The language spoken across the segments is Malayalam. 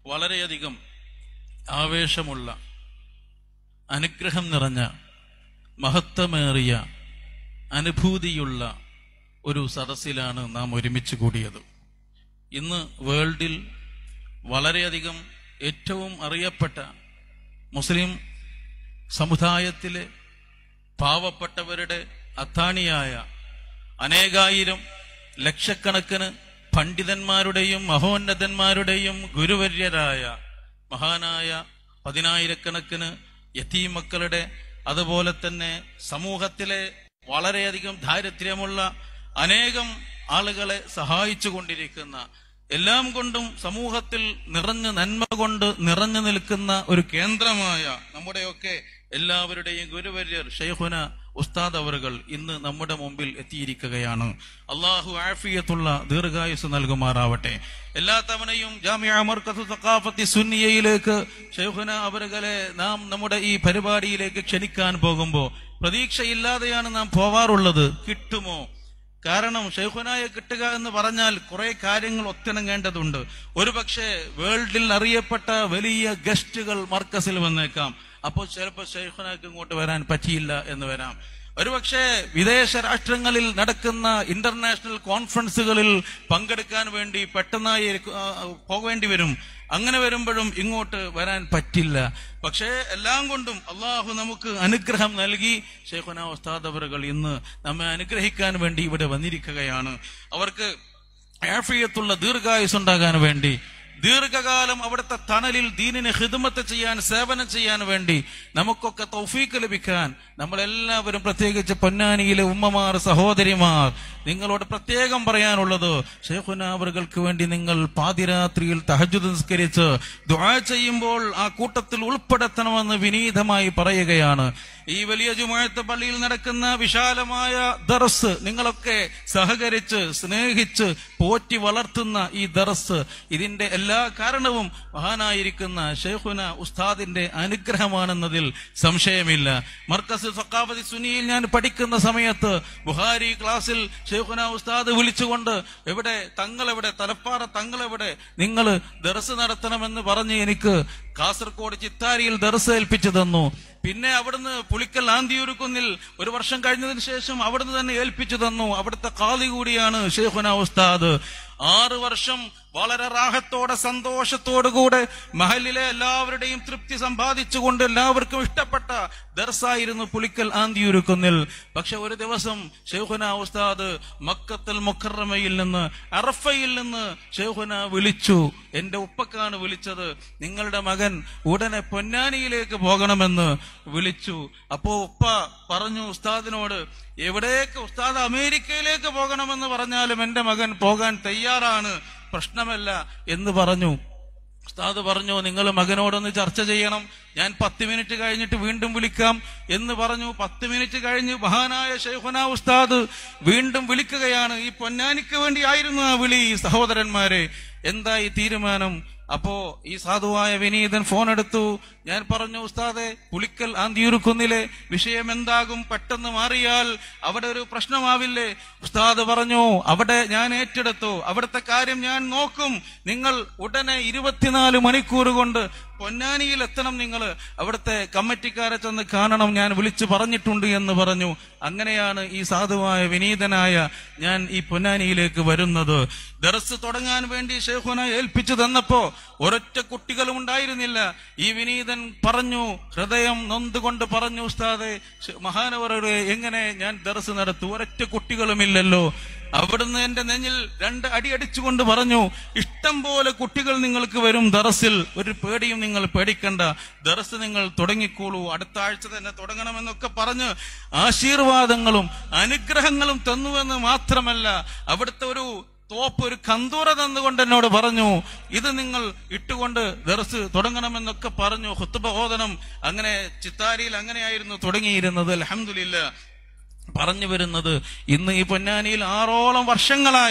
വളരെയധികം ആവേശമുള്ള അനുഗ്രഹം നിറഞ്ഞ മഹത്വമേറിയ അനുഭൂതിയുള്ള ഒരു സദസ്സിലാണ് നാം ഒരുമിച്ച് കൂടിയത് ഇന്ന് വേൾഡിൽ വളരെയധികം ഏറ്റവും അറിയപ്പെട്ട മുസ്ലിം സമുദായത്തിലെ പാവപ്പെട്ടവരുടെ അത്താണിയായ അനേകായിരം ലക്ഷക്കണക്കിന് പണ്ഡിതന്മാരുടെയും മഹോന്നതന്മാരുടെയും ഗുരുവര്യരായ മഹാനായ പതിനായിരക്കണക്കിന് യത്തീം മക്കളുടെ അതുപോലെ തന്നെ സമൂഹത്തിലെ വളരെയധികം ദാരിദ്ര്യമുള്ള അനേകം ആളുകളെ സഹായിച്ചു കൊണ്ടിരിക്കുന്ന എല്ലാം കൊണ്ടും സമൂഹത്തിൽ നിറഞ്ഞ നന്മ കൊണ്ട് നിറഞ്ഞു നിൽക്കുന്ന ഒരു കേന്ദ്രമായ നമ്മുടെയൊക്കെ എല്ലാവരുടെയും ഗുരുവര്യർ ഷെയ്ഖുന ഉസ്താദ് അവറുകൾ ഇന്ന് നമ്മുടെ മുമ്പിൽ എത്തിയിരിക്കുകയാണ് അള്ളാഹു ആഫിയത്തുള്ള ദീർഘായുസ് നൽകുമാറാവട്ടെ എല്ലാ തവണയും ജാമ്യ മർക്കത്ത് സഖാഫത്തി സുന്നിയയിലേക്ക് ഷെയ്ഖുന അവറുകളെ നാം നമ്മുടെ ഈ പരിപാടിയിലേക്ക് ക്ഷണിക്കാൻ പോകുമ്പോൾ പ്രതീക്ഷയില്ലാതെയാണ് നാം പോവാറുള്ളത് കിട്ടുമോ കാരണം ഷെയ്ഖുനായെ കിട്ടുക എന്ന് പറഞ്ഞാൽ കുറെ കാര്യങ്ങൾ ഒത്തിണങ്ങേണ്ടതുണ്ട് ഒരുപക്ഷെ വേൾഡിൽ അറിയപ്പെട്ട വലിയ ഗസ്റ്റുകൾ മർക്കസിൽ വന്നേക്കാം അപ്പോൾ ചിലപ്പോൾ ഷെയ്ഖുനാക്ക് ഇങ്ങോട്ട് വരാൻ പറ്റിയില്ല എന്ന് വരാം ഒരുപക്ഷെ വിദേശ രാഷ്ട്രങ്ങളിൽ നടക്കുന്ന ഇന്റർനാഷണൽ കോൺഫറൻസുകളിൽ പങ്കെടുക്കാൻ വേണ്ടി പെട്ടെന്നായി ആ, പോകേണ്ടി വരും അങ്ങനെ വരുമ്പോഴും ഇങ്ങോട്ട് വരാൻ പറ്റില്ല പക്ഷേ എല്ലാം കൊണ്ടും അള്ളാഹു നമുക്ക് അനുഗ്രഹം നൽകി ഷെയ്ഖുന ഉസ്താദ് അവറുകൾ ഇന്ന് നമ്മെ അനുഗ്രഹിക്കാൻ വേണ്ടി ഇവിടെ വന്നിരിക്കുകയാണ് അവർക്ക് ആഫിയത്തുള്ള ദീർഘായുസ് ഉണ്ടാകാൻ വേണ്ടി ദീർഘകാലം അവിടുത്തെ തണലിൽ ദീനിന് ഹിദമത്ത് ചെയ്യാൻ സേവനം ചെയ്യാൻ വേണ്ടി നമുക്കൊക്കെ തൗഫീക്ക് ലഭിക്കാൻ നമ്മളെല്ലാവരും പ്രത്യേകിച്ച് പൊന്നാനിയിലെ ഉമ്മമാർ സഹോദരിമാർ നിങ്ങളോട് പ്രത്യേകം പറയാനുള്ളത് ഷെയ്ഖുന അവർക്ക് വേണ്ടി നിങ്ങൾ പാതിരാത്രിയിൽ തഹജുദ് നിസ്കരിച്ച് ദുആ ചെയ്യുമ്പോൾ ആ കൂട്ടത്തിൽ ഉൾപ്പെടുത്തണമെന്ന് വിനീതമായി പറയുകയാണ് ഈ വലിയ ജുമാഴത്ത് പള്ളിയിൽ നടക്കുന്ന വിശാലമായ ദറസ് നിങ്ങളൊക്കെ സഹകരിച്ച് സ്നേഹിച്ച് പോറ്റി വളർത്തുന്ന ഈ ദറസ് ഇതിന്റെ എല്ലാ കാരണവും മഹാനായിരിക്കുന്ന ഷെയ്ഖുന ഉസ്താദിന്റെ അനുഗ്രഹമാണെന്നതിൽ സംശയമില്ല മർക്കസ് സക്കാഫതി സുനിയിൽ ഞാൻ പഠിക്കുന്ന സമയത്ത് ബുഹാരി ക്ലാസ്സിൽ ഷെയ്ഖുന ഉസ്താദ് വിളിച്ചുകൊണ്ട് എവിടെ തങ്ങളെവിടെ തലപ്പാറ തങ്ങളെവിടെ നിങ്ങൾ ദർസ് നടത്തണമെന്ന് പറഞ്ഞ് എനിക്ക് കാസർഗോഡ് ചിത്താരിയിൽ ദർസ് ഏൽപ്പിച്ചു തന്നു പിന്നെ അവിടുന്ന് പുളിക്കൽ ആന്തിയൂരുക്കുന്നിൽ ഒരു വർഷം കഴിഞ്ഞതിന് ശേഷം അവിടുന്ന് തന്നെ ഏൽപ്പിച്ചു തന്നു അവിടുത്തെ കാളി കൂടിയാണ് ഷെയ്ഖുന ഉസ്താദ് ആറ് വർഷം വളരെ റാഹത്തോടെ സന്തോഷത്തോടുകൂടെ മഹലിലെ എല്ലാവരുടെയും തൃപ്തി സമ്പാദിച്ചുകൊണ്ട് എല്ലാവർക്കും ഇഷ്ടപ്പെട്ട ദർസായിരുന്നു പുളിക്കൽ ആന്തിയൂരുക്കുന്നിൽ പക്ഷെ ഒരു ദിവസം ഷെയ്ഖുന ഉസ്താദ് മക്കത്തൽ മുഖറമയിൽ നിന്ന് അറഫയിൽ നിന്ന് ഷെയ്ഖുന വിളിച്ചു എന്റെ ഉപ്പക്കാണ് വിളിച്ചത് നിങ്ങളുടെ മകൻ ഉടനെ പൊന്നാനിയിലേക്ക് പോകണമെന്ന് വിളിച്ചു അപ്പോ ഉപ്പ പറഞ്ഞു ഉസ്താദിനോട് എവിടേക്ക് ഉസ്താദ് അമേരിക്കയിലേക്ക് പോകണമെന്ന് പറഞ്ഞാലും എന്റെ മകൻ പോകാൻ തയ്യാറാണ് പ്രശ്നമല്ല എന്ന് പറഞ്ഞു ഉസ്താദ് പറഞ്ഞു നിങ്ങൾ മകനോടൊന്ന് ചർച്ച ചെയ്യണം ഞാൻ പത്ത് മിനിറ്റ് കഴിഞ്ഞിട്ട് വീണ്ടും വിളിക്കാം എന്ന് പറഞ്ഞു പത്ത് മിനിറ്റ് കഴിഞ്ഞ് മഹാനായ ഷെയ്ഖുന ഉസ്താദ് വീണ്ടും വിളിക്കുകയാണ് ഈ പൊന്നാനിക്ക് വേണ്ടി ആയിരുന്നു ആ വിളി സഹോദരന്മാരെ എന്തായി തീരുമാനം അപ്പോ ഈ സാധുവായ വിനീതൻ ഫോൺ എടുത്തു ഞാൻ പറഞ്ഞു ഉസ്താദെ പുളിക്കൽ ആന്തിയുരുക്കുന്നിലെ വിഷയം എന്താകും പെട്ടെന്ന് മാറിയാൽ അവിടെ ഒരു പ്രശ്നമാവില്ലേ ഉസ്താദ് പറഞ്ഞു അവിടെ ഞാൻ ഏറ്റെടുത്തു അവിടുത്തെ കാര്യം ഞാൻ നോക്കും നിങ്ങൾ ഉടനെ ഇരുപത്തിനാല് മണിക്കൂർ കൊണ്ട് പൊന്നാനിയിൽ എത്തണം നിങ്ങൾ അവിടുത്തെ കമ്മിറ്റിക്കാരെ ചെന്ന് കാണണം ഞാൻ വിളിച്ചു പറഞ്ഞിട്ടുണ്ട് എന്ന് പറഞ്ഞു അങ്ങനെയാണ് ഈ സാധുവായ വിനീതനായ ഞാൻ ഈ പൊന്നാനിയിലേക്ക് വരുന്നത് ദർസ് തുടങ്ങാൻ വേണ്ടി ഷെയ്ഖുന ഏൽപ്പിച്ചു തന്നപ്പോ ഒരൊറ്റ കുട്ടികളും ഉണ്ടായിരുന്നില്ല ഈ വിനീതൻ പറഞ്ഞു ഹൃദയം നൊന്തുകൊണ്ട് പറഞ്ഞു ഉസ്താദെ ഷ്- മഹാനവരുടെ എങ്ങനെ ഞാൻ ദർസ് നടത്തു ഒരൊറ്റ കുട്ടികളുമില്ലല്ലോ അവിടുന്ന് എന്റെ നെഞ്ഞിൽ രണ്ട് അടി അടിച്ചുകൊണ്ട് പറഞ്ഞു ഇഷ്ടം പോലെ കുട്ടികൾ നിങ്ങൾക്ക് വരും ദറസിൽ ഒരു പേടിയും നിങ്ങൾ പേടിക്കണ്ട ദറസ് നിങ്ങൾ തുടങ്ങിക്കോളൂ അടുത്ത ആഴ്ച തന്നെ തുടങ്ങണമെന്നൊക്കെ പറഞ്ഞ് ആശീർവാദങ്ങളും അനുഗ്രഹങ്ങളും തന്നുവെന്ന് മാത്രമല്ല അവിടുത്തെ ഒരു തോപ്പ് ഒരു കന്തൂറ തന്നുകൊണ്ട് എന്നോട് പറഞ്ഞു ഇത് നിങ്ങൾ ഇട്ടുകൊണ്ട് ദർസ് തുടങ്ങണമെന്നൊക്കെ പറഞ്ഞു ഹുത്തുബോധനം അങ്ങനെ ചിത്താരിയിൽ അങ്ങനെയായിരുന്നു തുടങ്ങിയിരുന്നത് അലഹമില്ല പറഞ്ഞു വരുന്നത് ഇന്ന് ഈ പൊന്നാനിയിൽ ആറോളം വർഷങ്ങളായി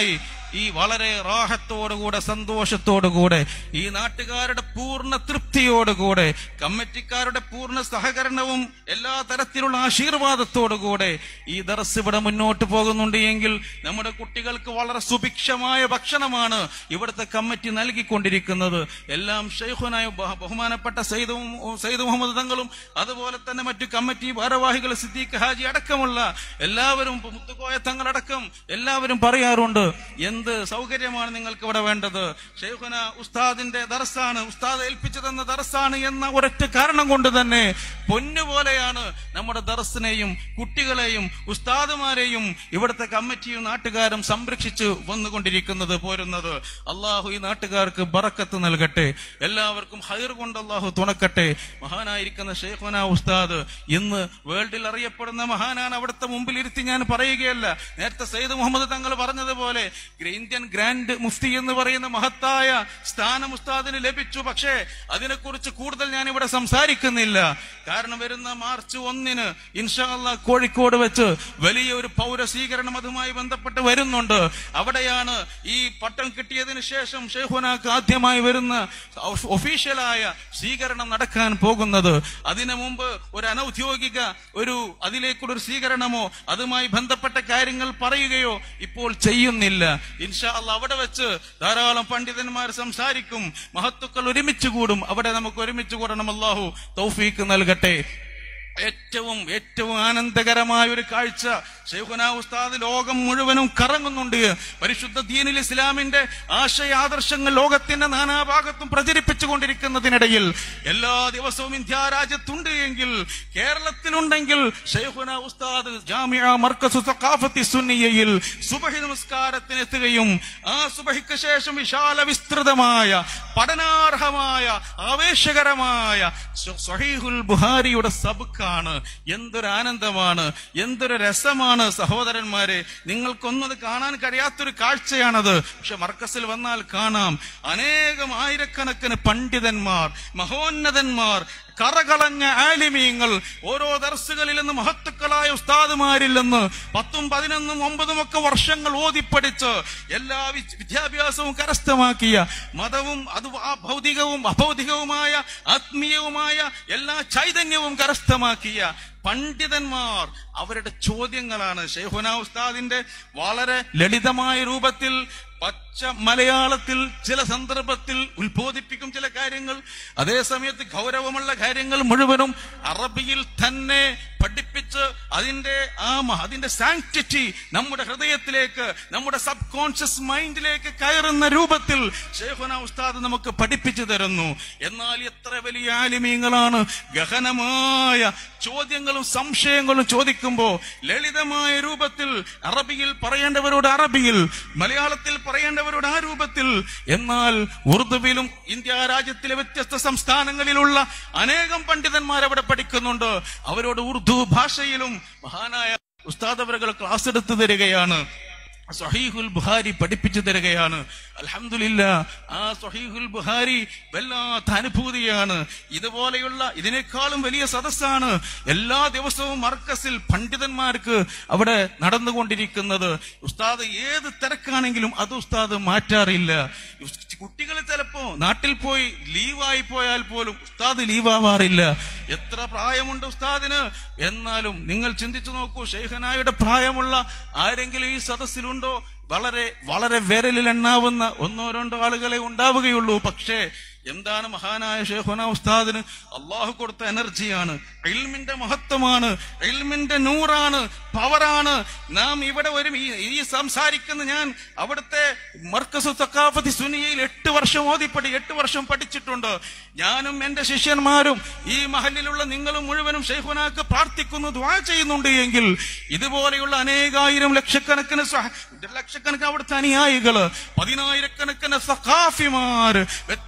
ഈ വളരെ റാഹത്തോടുകൂടെ സന്തോഷത്തോടുകൂടെ ഈ നാട്ടുകാരുടെ പൂർണ്ണ തൃപ്തിയോടുകൂടെ കമ്മിറ്റിക്കാരുടെ പൂർണ്ണ സഹകരണവും എല്ലാ തരത്തിലുള്ള ആശീർവാദത്തോടുകൂടെ ഈ ദറസ് ഇവിടെ മുന്നോട്ട് പോകുന്നുണ്ട് എങ്കിൽ നമ്മുടെ കുട്ടികൾക്ക് വളരെ സുഭിക്ഷമായ ഭക്ഷണമാണ് ഇവിടുത്തെ കമ്മിറ്റി നൽകിക്കൊണ്ടിരിക്കുന്നത് എല്ലാം ഷെയ്ഖുനായ ബഹ- ബഹുമാനപ്പെട്ട സയ്യിദ് മു- സയ്യിദ് മുഹമ്മദ് തങ്ങളും അതുപോലെ തന്നെ മറ്റു കമ്മിറ്റി ഭാരവാഹികൾ സിദ്ദീഖ് ഹാജി അടക്കമുള്ള എല്ലാവരും ഇപ്പൊ മുത്തുക്കോയ തങ്ങളടക്കം എല്ലാവരും പറയാറുണ്ട് എന്ത് സൗകര്യമാണ് നിങ്ങൾക്ക് ഇവിടെ വേണ്ടത് ഷെയ്ഖുന ഉസ്താദിന്റെ ദർസാണ് ഉസ്താദ് ഏൽപ്പിച്ചു തന്ന ദർസാണ് എന്ന ഒരൊറ്റ കാരണം കൊണ്ട് തന്നെ പൊന്നുപോലെയാണ് നമ്മുടെ ദർസിനെയും കുട്ടികളെയും ഉസ്താദുമാരെയും ഇവിടുത്തെ കമ്മിറ്റിയും നാട്ടുകാരും സംരക്ഷിച്ച് വന്നുകൊണ്ടിരിക്കുന്നത് പോരുന്നത് അള്ളാഹു ഈ നാട്ടുകാർക്ക് ബറക്കത്ത് നൽകട്ടെ എല്ലാവർക്കും ഹൈർ കൊണ്ട് അള്ളാഹു തുണക്കട്ടെ മഹാനായിരിക്കുന്ന ഷെയ്ഖുന ഉസ്താദ് ഇന്ന് വേൾഡിൽ അറിയപ്പെടുന്ന മഹാനാണ് അവിടുത്തെ മുമ്പിൽ ഇരുത്തി ഞാൻ പറയുകയല്ല നേരത്തെ സയ്യിദ് മുഹമ്മദ് തങ്ങൾ പറഞ്ഞതുപോലെ ഇന്ത്യൻ ഗ്രാൻഡ് മുഫ്തി എന്ന് പറയുന്ന മഹത്തായ സ്ഥാനം ഉസ്താദിന് ലഭിച്ചു പക്ഷേ അതിനെക്കുറിച്ച് കൂടുതൽ ഞാൻ ഇവിടെ സംസാരിക്കുന്നില്ല കാരണം വരുന്ന മാർച്ച് ഒന്നിന് ഇൻഷാല്ല കോഴിക്കോട് വെച്ച് വലിയ ഒരു പൗര സ്വീകരണം അതുമായി ബന്ധപ്പെട്ട് വരുന്നുണ്ട് അവിടെയാണ് ഈ പട്ടം കിട്ടിയതിന് ശേഷം ഷെയ്ഖുനാക്ക് ആദ്യമായി വരുന്ന ഒഫീഷ്യലായ സ്വീകരണം നടക്കാൻ പോകുന്നത് അതിനു മുമ്പ് ഒരു അനൌദ്യോഗിക ഒരു അതിലേക്കുള്ള ഒരു സ്വീകരണമോ അതുമായി ബന്ധപ്പെട്ട കാര്യങ്ങൾ പറയുകയോ ഇപ്പോൾ ചെയ്യുന്നില്ല ഇൻഷാ അള്ളാ അവിടെ വെച്ച് ധാരാളം പണ്ഡിതന്മാർ സംസാരിക്കും മഹത്തുക്കൾ ഒരുമിച്ച് കൂടും അവിടെ നമുക്ക് ഒരുമിച്ച് കൂടണം അള്ളാഹു തൗഫീക്ക് നൽകട്ടെ ഏറ്റവും ഏറ്റവും ആനന്ദകരമായ ഒരു കാഴ്ച ഷെയ്ഖുന ഉസ്താദ് ലോകം മുഴുവനും കറങ്ങുന്നുണ്ട് പരിശുദ്ധ ദീനിൽ ഇസ്ലാമിന്റെ ആശയാദർശങ്ങൾ ലോകത്തിന്റെ നാനാഭാഗത്തും പ്രചരിപ്പിച്ചു കൊണ്ടിരിക്കുന്നതിനിടയിൽ എല്ലാ ദിവസവും ഇന്ത്യ രാജ്യത്തുണ്ട് എങ്കിൽ കേരളത്തിലുണ്ടെങ്കിൽ ഷെയ്ഖുന ഉസ്താദ് ജാമിയ മർക്കസു സഖാഫത്തി സുന്നിയയിൽ സുബഹി നമസ്കാരത്തിന് എത്തുകയും ആ സുബഹിക്ക് ശേഷം വിശാല വിസ്തൃതമായ പഠനാർഹമായ ആവേശകരമായ സ്വ- സ്വഹീഹുൽ ബുഹാരിയുടെ സബുക്കാണ് എന്തൊരു ആനന്ദമാണ് എന്തൊരു രസമാണ് സഹോദരന്മാരെ നിങ്ങൾക്കൊന്നും അത് കാണാൻ കഴിയാത്തൊരു കാഴ്ചയാണത് പക്ഷെ മർക്കസിൽ വന്നാൽ കാണാം അനേകം ആയിരക്കണക്കിന് പണ്ഡിതന്മാർ മഹോന്നതന്മാർ കറകളഞ്ഞ ആലിമീങ്ങൾ ഓരോ ദർസുകളിൽ നിന്ന് മഹത്തുക്കളായ ഉസ്താദുമാരിൽ നിന്ന് പത്തും പതിനൊന്നും ഒമ്പതും ഒക്കെ വർഷങ്ങൾ ഓതിപ്പടിച്ച് എല്ലാ വി- വിദ്യാഭ്യാസവും കരസ്ഥമാക്കിയ മതവും അത് ആ ഭൗതികവും അഭൗതികവുമായ ആത്മീയവുമായ എല്ലാ ചൈതന്യവും കരസ്ഥമാക്കിയ പണ്ഡിതന്മാർ അവരുടെ ചോദ്യങ്ങളാണ് ഷെയ്ഖുന ഉസ്താദിന്റെ വളരെ ലളിതമായ രൂപത്തിൽ പച്ച മലയാളത്തിൽ ചില സന്ദർഭത്തിൽ ഉത്ബോധിപ്പിക്കും ചില കാര്യങ്ങൾ അതേ സമയത്ത് ഗൗരവമുള്ള കാര്യങ്ങൾ മുഴുവനും അറബിയിൽ തന്നെ പഠിപ്പിച്ച് അതിന്റെ ആ മ- അതിന്റെ സാങ്ക്ടിറ്റി നമ്മുടെ ഹൃദയത്തിലേക്ക് നമ്മുടെ സബ് കോൺഷ്യസ് മൈൻഡിലേക്ക് കയറുന്ന രൂപത്തിൽ ഷെയ്ഖുന ഉസ്താദ് നമുക്ക് പഠിപ്പിച്ചു തരുന്നു എന്നാൽ എത്ര വലിയ ആലിമീങ്ങളാണ് ഗഹനമായ ചോദ്യങ്ങളും സംശയങ്ങളും ചോദിക്കുമ്പോ ലളിതമായ രൂപത്തിൽ അറബിയിൽ പറയേണ്ടവരോട് അറബിയിൽ മലയാളത്തിൽ പറയേണ്ടവരോട് ആ രൂപത്തിൽ എന്നാൽ ഉറുദുവിലും ഇന്ത്യ രാജ്യത്തിലെ വ്യത്യസ്ത സംസ്ഥാനങ്ങളിലുള്ള അനേകം പണ്ഡിതന്മാർ അവിടെ പഠിക്കുന്നുണ്ട് അവരോട് ഉറുദു ഭാഷയിലും മഹാനായ ഉസ്താദ് അവരുകൾ ക്ലാസ് എടുത്തു തരികയാണ് സഹീഹുൽ ബുഹാരി പഠിപ്പിച്ചു തരികയാണ് അൽഹംദുലില്ല ആ സഹീഹുൽ ബുഹാരി വല്ലാത്ത അനുഭൂതിയാണ് ഇതുപോലെയുള്ള ഇതിനേക്കാളും വലിയ സദസ്സാണ് എല്ലാ ദിവസവും മർക്കസിൽ പണ്ഡിതന്മാർക്ക് അവിടെ നടന്നുകൊണ്ടിരിക്കുന്നത് ഉസ്താദ് ഏത് തിരക്കാണെങ്കിലും അത് ഉസ്താദ് മാറ്റാറില്ല കുട്ടികൾ ചിലപ്പോ നാട്ടിൽ പോയി ലീവായി പോയാൽ പോലും ഉസ്താദ് ലീവാവാറില്ല എത്ര പ്രായമുണ്ട് ഉസ്താദിന് എന്നാലും നിങ്ങൾ ചിന്തിച്ചു നോക്കൂ ഷെയ്ഖനായുടെ പ്രായമുള്ള ആരെങ്കിലും ഈ സദസ്സിലുണ്ടോ വളരെ വളരെ വിരലിൽ എണ്ണാവുന്ന ഒന്നോ രണ്ടോ ആളുകളെ ഉണ്ടാവുകയുള്ളൂ പക്ഷേ എന്താണ് മഹാനായ ഷേഖുന ഉസ്താദിന് അള്ളാഹു കൊടുത്ത എനർജിയാണ് ഇൽമിന്റെ മഹത്വമാണ് ഇൽമിന്റെ നൂറാണ് പവറാണ് നാം ഇവിടെ ഒരു ഈ- ഈ സംസാരിക്കുന്ന ഞാൻ അവിടുത്തെ മർക്കസു തക്കാഫത്തി സുനിയയിൽ എട്ട് വർഷം ഓതിപ്പടി എട്ട് വർഷം പഠിച്ചിട്ടുണ്ട് ഞാനും എന്റെ ശിഷ്യന്മാരും ഈ മഹലിലുള്ള നിങ്ങളും മുഴുവനും ഷെയ്ഖുനാക്ക് പ്രാർത്ഥിക്കുന്നു ദ്വാ ചെയ്യുന്നുണ്ട് എങ്കിൽ ഇതുപോലെയുള്ള അനേകായിരം ലക്ഷക്കണക്കിന് സ്വഹ- ലക്ഷക്കണക്കിന് അവിടുത്തെ അനുയായികള് പതിനായിരക്കണക്കിന് സഖാഫിമാര് വ്യത്യസ്ത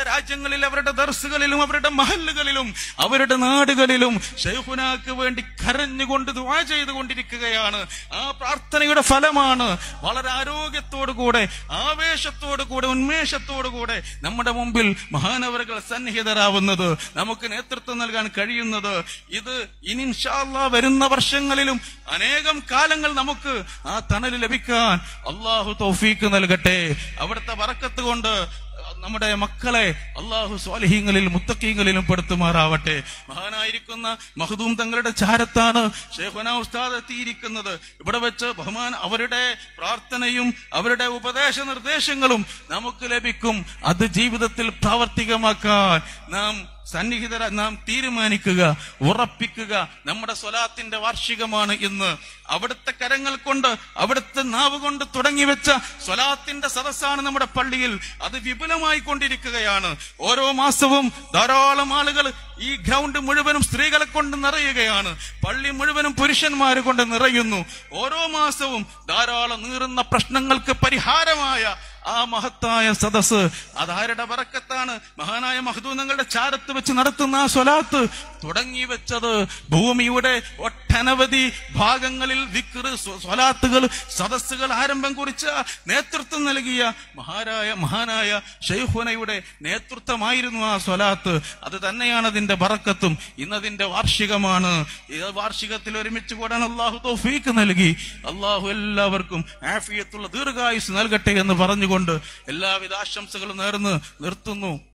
രാജ്യങ്ങളിൽ അവരുടെ ദർസുകളിലും അവരുടെ മഹല്ലുകളിലും അവരുടെ നാടുകളിലും ഷെയ്ഖുനാക്ക് വേണ്ടി കരഞ്ഞുകൊണ്ട് ദുആ ചെയ്തുകൊണ്ടിരിക്കുകയാണ് ആ പ്രാർത്ഥനയുടെ ഫലമാണ് വളരെ ആരോഗ്യത്തോടു കൂടെ ആവേശത്തോടു കൂടെ ഉന്മേഷത്തോടു കൂടെ നമ്മുടെ മുമ്പിൽ മഹാനവറുകൾ സന്നിഹിതരാവുന്നത് നമുക്ക് നേതൃത്വം നൽകാൻ കഴിയുന്നത് ഇത് ഇനി ഇൻഷാ അല്ലാ വരുന്ന വർഷങ്ങളിലും അനേകം കാലങ്ങൾ നമുക്ക് ആ തണൽ ലഭിക്കാൻ അള്ളാഹു തൗഫീക്ക് നൽകട്ടെ അവിടുത്തെ വറക്കത്ത് കൊണ്ട് നമ്മുടെ മക്കളെ അള്ളാഹു സ്വാലിഹീങ്ങളിൽ മുത്തക്കീങ്ങളിലും പെടുത്തുമാറാവട്ടെ മഹാനായിരിക്കുന്ന മഹദൂം തങ്ങളുടെ ചാരത്താണ് ഷേഖുന ഉസ്താദ് എത്തിയിരിക്കുന്നത് ഇവിടെ വെച്ച് ബഹുമാൻ അവരുടെ പ്രാർത്ഥനയും അവരുടെ ഉപദേശ നിർദ്ദേശങ്ങളും നമുക്ക് ലഭിക്കും അത് ജീവിതത്തിൽ പ്രാവർത്തികമാക്കാൻ നാം സന്നിഹിതര നാം തീരുമാനിക്കുക ഉറപ്പിക്കുക നമ്മുടെ സ്വലാത്തിന്റെ വാർഷികമാണ് ഇന്ന് അവിടുത്തെ കരങ്ങൾ കൊണ്ട് അവിടുത്തെ നാവ് കൊണ്ട് തുടങ്ങി വെച്ച സ്വലാത്തിന്റെ സദസ്സാണ് നമ്മുടെ പള്ളിയിൽ അത് വിപുലമായി കൊണ്ടിരിക്കുകയാണ് ഓരോ മാസവും ധാരാളം ആളുകൾ ഈ ഗ്രൗണ്ട് മുഴുവനും സ്ത്രീകളെ കൊണ്ട് നിറയുകയാണ് പള്ളി മുഴുവനും പുരുഷന്മാരെ കൊണ്ട് നിറയുന്നു ഓരോ മാസവും ധാരാളം നീറുന്ന പ്രശ്നങ്ങൾക്ക് പരിഹാരമായ ആ മഹത്തായ സദസ് അതാരുടെ വറക്കത്താണ് മഹാനായ മഹദൂനങ്ങളുടെ ചാരത്ത് വെച്ച് നടത്തുന്ന ആ സ്വലാത്ത് തുടങ്ങി വെച്ചത് ഭൂമിയുടെ ഒട്ടനവധി ഭാഗങ്ങളിൽ വിക്റ് സ്വലാത്തുകൾ സദസ്സുകൾ ആരംഭം കുറിച്ച നേതൃത്വം നൽകിയ മഹാരായ മഹാനായ ഷെയ്ഖുനയുടെ നേതൃത്വമായിരുന്നു ആ സ്വലാത്ത് അത് തന്നെയാണ് അതിന്റെ ബറക്കത്തും ഇന്നതിന്റെ വാർഷികമാണ് ഈ വാർഷികത്തിൽ ഒരുമിച്ച് കൂടാൻ അള്ളാഹു തൗഫീക്ക് നൽകി അള്ളാഹു എല്ലാവർക്കും ആഫിയത്തുള്ള ദീർഘായുസ് നൽകട്ടെ എന്ന് പറഞ്ഞുകൊണ്ട് എല്ലാവിധ ആശംസകളും നേർന്ന് നിർത്തുന്നു